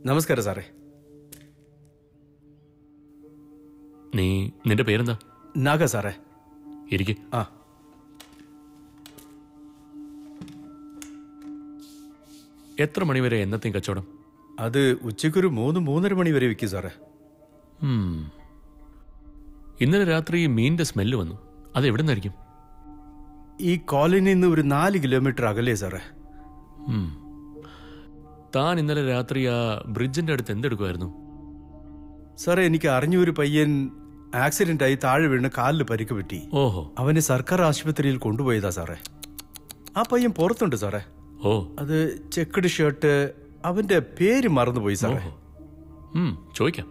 നമസ്കാരം സാറേ നീ നിന്റെ പേരെന്താ നാഗ സാറേ ഇരിക്കെ ആ എത്ര മണിവരെ എന്നത്തെയും കച്ചവടം അത് ഉച്ചയ്ക്കൊരു മൂന്ന് മൂന്നര മണി വരെ വിൽക്കും സാറേ ഉം. ഇന്നലെ രാത്രി മീനിന്റെ സ്മെല്ല് വന്നു അത് എവിടെ നിന്നായിരിക്കും ഈ കോളനിയിൽ നിന്ന് ഒരു നാല് കിലോമീറ്റർ അകലേ സാറേ ഉം. താൻ ഇന്നലെ രാത്രി ആ ബ്രിഡ്ജിന്റെ അടുത്ത് എന്തെടുക്കുമായിരുന്നു സാറേ എനിക്ക് അറിഞ്ഞ ഒരു പയ്യൻ ആക്സിഡന്റ് ആയി താഴെ വീണ് കാലിൽ പരിക്ക് പറ്റി ഓഹോ അവനെ സർക്കാർ ആശുപത്രിയിൽ കൊണ്ടുപോയതാ സാറേ ആ പയ്യൻ പുറത്തുണ്ട് സാറേ ഓ അത് ചെക്കഡ് ഷർട്ട് അവന്റെ പേര് മറന്നുപോയി സാറേ ഓഹോ ഉം, ചോദിക്കാം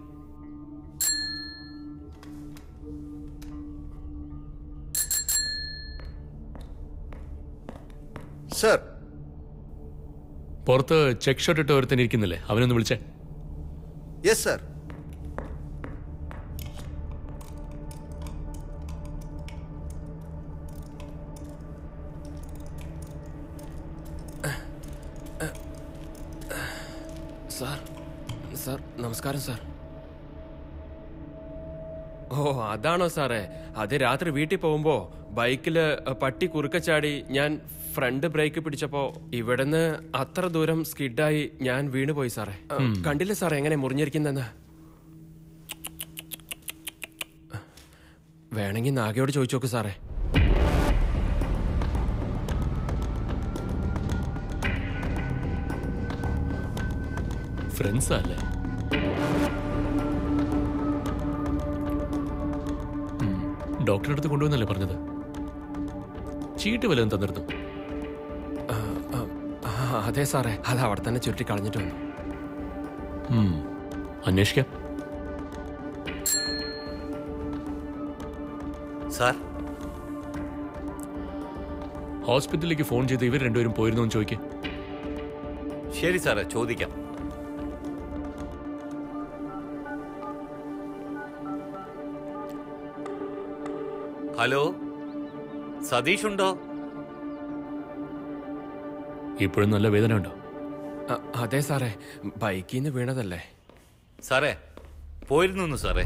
സർ പുറത്ത് ചെക്ക് ഷർട്ട് ഇട്ട് ഒരുത്തൻ ഇരിക്കുന്നില്ലേ അവനൊന്ന് വിളിച്ചേ യെസ് സർ സാർ സാർ നമസ്കാരം സാർ ഓ അതാണോ സാറേ അത് രാത്രി വീട്ടിൽ പോകുമ്പോ ബൈക്കില് പട്ടി കുറുക്ക ചാടി ഞാൻ ഫ്രണ്ട് ബ്രേക്ക് പിടിച്ചപ്പോ ഇവിടുന്ന് അത്ര ദൂരം സ്കിഡായി ഞാൻ വീണുപോയി സാറേ കണ്ടില്ല സാറേ എങ്ങനെ മുറിഞ്ഞിരിക്കുന്നെന്ന് വേണമെങ്കിൽ നാഗയോട് ചോദിച്ചു നോക്ക് സാറേ ഫ്രണ്ട്സാ അല്ലേ ഉം, ഡോക്ടറെ അടുത്ത് കൊണ്ടുവന്നല്ലേ പറഞ്ഞത് ചീട്ട് വല്ലതും തന്നിരുന്നു ആ, അതെ സാറേ അത് അവിടെ തന്നെ ചുരുട്ടി കളഞ്ഞിട്ട് വന്നു ഉം, അന്വേഷിക്കാം സാർ ഹോസ്പിറ്റലിലേക്ക് ഫോൺ ചെയ്ത് ഇവർ രണ്ടുപേരും പോയിരുന്നു എന്ന് ചോദിക്കേ ശരി സാറേ ചോദിക്കാം ഹലോ സതീഷ് ഉണ്ടോ ഇപ്പോഴും നല്ല വേദന ഉണ്ടോ ആ, അതെ സാറേ ബൈക്കിൽ നിന്ന് വീണതല്ലേ സാറേ പോയിരുന്നു സാറേ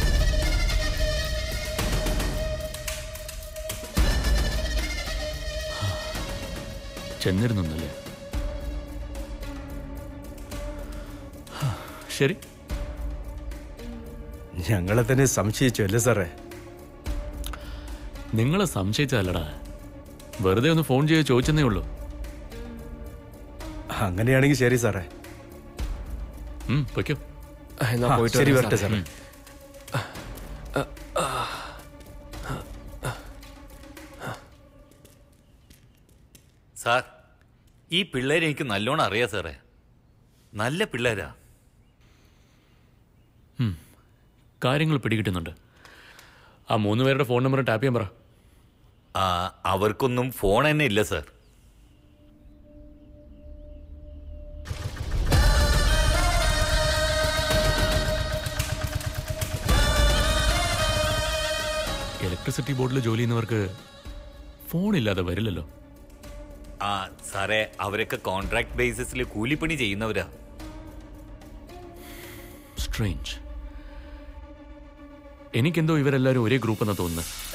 ചെന്നിരുന്നല്ലേ ശരി ഞങ്ങളെ തന്നെ സംശയിച്ചു അല്ലേ സാറേ നിങ്ങളെ സംശയിച്ചതല്ലടാ വെറുതെ ഒന്ന് ഫോൺ ചെയ്ത് ചോദിച്ചെന്നേ ഉള്ളൂ അങ്ങനെയാണെങ്കിൽ ശരി സാറേ ഉം, പൊയ്ക്കോ എന്നാ ആ, പോയിട്ട് ശരി വരാം വരട്ടെ സാറേ. സാറേ സാർ ഈ പിള്ളേരെ എനിക്ക് നല്ലോണം അറിയാം സാറേ നല്ല പിള്ളേരാ കാര്യങ്ങൾ പിടികിട്ടുന്നുണ്ട് ആ മൂന്ന് പേരുടെ ഫോൺ നമ്പർ ടാപ്പ് ചെയ്യാൻ പറ ആ, അവർക്കൊന്നും ഫോൺ തന്നെ ഇല്ല സാർ ഇലക്ട്രിസിറ്റി ബോർഡിൽ ജോലി ചെയ്യുന്നവർക്ക് ഫോണില്ലാതെ വരില്ലല്ലോ ആ സാറേ അവരൊക്കെ കോൺട്രാക്ട് ബേസിസിൽ കൂലിപ്പണി ചെയ്യുന്നവരാ സ്ട്രേഞ്ച് എനിക്കെന്തോ ഇവരെല്ലാവരും ഒരേ ഗ്രൂപ്പ് എന്നാ തോന്നുന്നത്